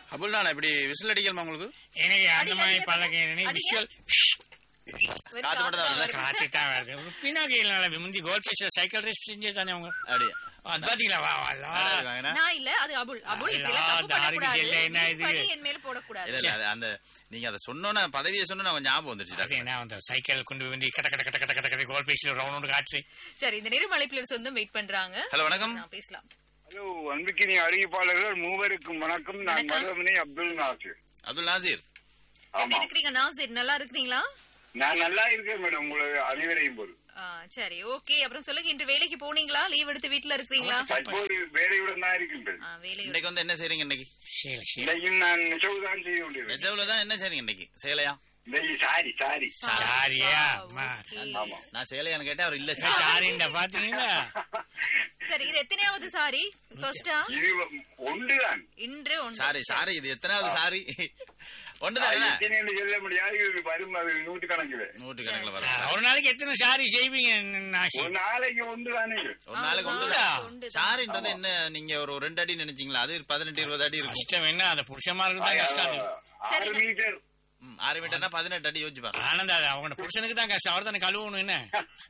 அபுல் நான் இப்படி விசில் அடிக்கலாமா உங்களுக்கு எனக்கு அந்த அடிங்க, மாதிரி அடிங்க, பழக்கம் எனக்கு அடிங்க. விஷுவல் வெறும் காத்து மட்டும் தான் காத்து வருது. தான் காத்து தான் வருது பின்னாக்கையில் முந்தி கோல் பீஸ்ல சைக்கிள் ரேஸ் செஞ்சு தானே அவங்க அப்படியே அது பாத்தீங்களா வா வா நல்லா இருக்காங்க, என்ன? நான் இல்ல அது அபுல் அபுல் இப்படி எல்லாம் அல்லா, தப்பு பண்ணக்கூடாது தாரிக்கு செல்ல என்ன நீ இது? பழி என் மேல போடக்கூடாது இல்ல இல்ல அது அந்த நீங்க அதை சொன்னோன்னே பதவியை சொன்னா கொஞ்சம் ஞாபகம் வந்துருச்சு அது டாக்டர். என்ன அந்த சைக்கிள் கொண்டு போய் வந்து கட்ட கட்ட கட்ட கட்ட கட்ட கட்ட கோல் பீஸ்ல ரவுண்ட் காற்று சரி இந்த நிறமலைப்பிலர் சொந்தம் வெயிட் பண்றாங்க ஹலோ வணக்கம் நான் பேசலாம் ஹலோ அன்பிக்கினி அறிவிப்பாளர்கள் மூவருக்கும் வணக்கம் நான் வணக்கம். மருதமணி அப்துல் நாசிர் அப்துல் நாசீர் எப்படி ஆமா இருக்கிறீங்க நாசிர் நல்லா இருக்கிறீங்களா நான் நல்லா இருக்கேன் மேடம் உங்களை அனைவரையும் போது ஆ, சரி ஓகே அப்புறம் சொல்லுங்க இன்று வேலைக்கு போனீங்களா லீவ் எடுத்து வீட்ல இருக்கிறீங்களா தற்போது வேலையுடன் தான் இருக்கின்றேன் ஆ, வேலை இன்னைக்கு வந்து என்ன செய்றீங்க இன்னைக்கு சரி சரி இன்றைக்கும் நான் நெசவு தான் செய்து கொண்டிருக்கேன் நெஜவுல தான் என்ன செய்றீங்க இன்னைக்கு சேலையா இன்னைக்கு சாரி சாரி சாரியா ஆ, அம்மா. okay. ஆமா நான் சேலையான்னு கேட்டேன் அவர் இல்ல சரி, சாரிண்டா பாத்தீங்களா சரி இது எத்தனையாவது சாரி ஃபர்ஸ்டா இது ஒன்றுதான் இன்று ஒன்று சாரி சாரி இது எத்தனாவது சாரி ஒன்றுதான் என்ன எத்தனை சொல்ல முடியாது இது வரும் அது நூற்றுக்கணக்கில் நூற்றுக்கணக்கில் ஆ, வரும் ஒரு நாளைக்கு எத்தனை சாரி செய்வீங்க நாசி ஒரு நாளைக்கு ஒன்றுதானே ஒரு நாளைக்கு ஆ, ஒன்றுதான் ஒன்றுதான். சாரின்றது என்ன நீங்க ஒரு ரெண்டு அடி நினைச்சீங்களா அது பதினெட்டு இருபது அடி இருக்கும் கஷ்டம் என்ன அந்த புருஷமாருக்கு தான் கஷ்டம் அது ஆறு மீட்டர் ம், ஆறு மீட்டர்னா பதினெட்டு அடி யோசிச்சு பாருங்க ஆனந்தா அது அவங்க புருஷனுக்கு தான் கஷ்டம் அவர் தானே கழுவணும் என்ன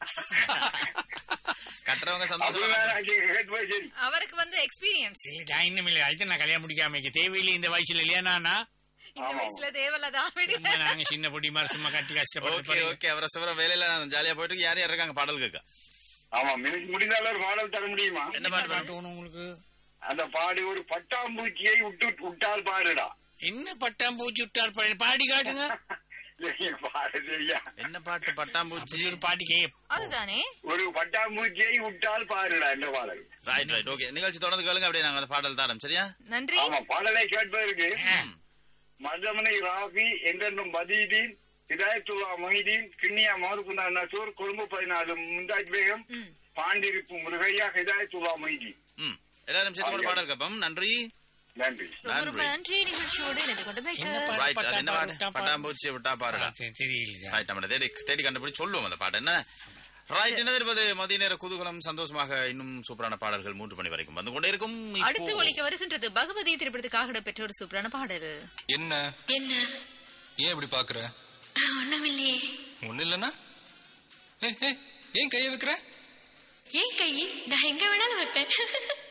கட்டுறவங்க சந்தோஷமா அப்படிதான் கேட்டு சரி அவருக்கு வந்து எக்ஸ்பீரியன்ஸ் இல்ல, நான் இன்னும் இல்லை அதுதான் நான் கல்யாணம் முடிக்காம இங்க தேவையில்லை இந்த வயசுல இல்லையா நானா இந்த வயசுல தேவையில்லதான் விடு சும்மா நாங்க சின்ன பொடி மாதிரி சும்மா கட்டி கஷ்டப்பட்டு ஓகே பாருங்க. ஓகே அவரை சுவர வேலையில ஜாலியா போயிட்டு யார் யார் இருக்காங்க பாடல் கேட்க ஆமா மினிக்கு முடிந்தாலும் ஒரு பாடல் தர முடியுமா என்ன பாட்டு பாட்டு வேணும் உங்களுக்கு அந்த பாடி ஒரு பட்டாம்பூச்சியை விட்டு விட்டால் பாருடா என்ன பட்டாம்பூச்சி விட்டார் பாடி பாடி காட்டுங்க இல்லைங்க, பாட சரியா என்ன பாட்டு பட்டாம்பூச்சி அப்படி ஒரு பாட்டி கே அதுதானே ஒரு பட்டாம்பூச்சியை விட்டால் பாருடா இந்த பாடல் ரைட் ரைட் ஓகே நிகழ்ச்சி தொடர்ந்து கேளுங்க அப்படியே நாங்க அந்த பாடல் தரோம் சரியா நன்றி ஆமா பாடலை கேட்பதற்கு மதமனை ராபி என்றென்றும் பதீதீன் இதாயத்துல்லா மொஹிதீன் கிண்ணியா மோதுகுந்தா நசூர் கொழும்பு பதினாலு முந்தாஜ் பேகம் ம். பாண்டிருப்பு முருகையா ஹிதாயத்துல்லா மொஹிதீன் ம் எல்லாரும் சேர்த்து கூட பாடல் கேட்போம் நன்றி நன்றி ரொம்ப ரொம்ப நன்றி நிகழ்ச்சியோடு எனக்கு கொண்டு போய் என்ன பாட்டு? ரைட் அது என்ன பட்டாம்பூச்சி பாட்டு விட்டா பட்டாம்பூச்சி விட்டா பாருடா தெரியல ரைட் நம்ம தேடி தேடி கண்டுபிடிச்சு சொல்லுவோம் அந்த பாட்டு என்ன ரைட் என்ன இருப்பது மதிய நேர குதூகலம் சந்தோஷமாக இன்னும் சூப்பரான பாடல்கள் மூன்று மணி வரைக்கும் வந்து கொண்டே இருக்கும் அடுத்து இப்போ- ஒழிக்க வருகின்றது பகவதி திரைப்படத்துக்காக இடம்பெற்ற ஒரு சூப்பரான பாடல் என்ன என்ன ஏன் இப்படி பாக்குற ஒண்ணுமில்லையே ஒண்ணு இல்லனா ஏன் கையை வைக்கிற ஏன் கை நான் எங்க வேணாலும் வைப்பேன்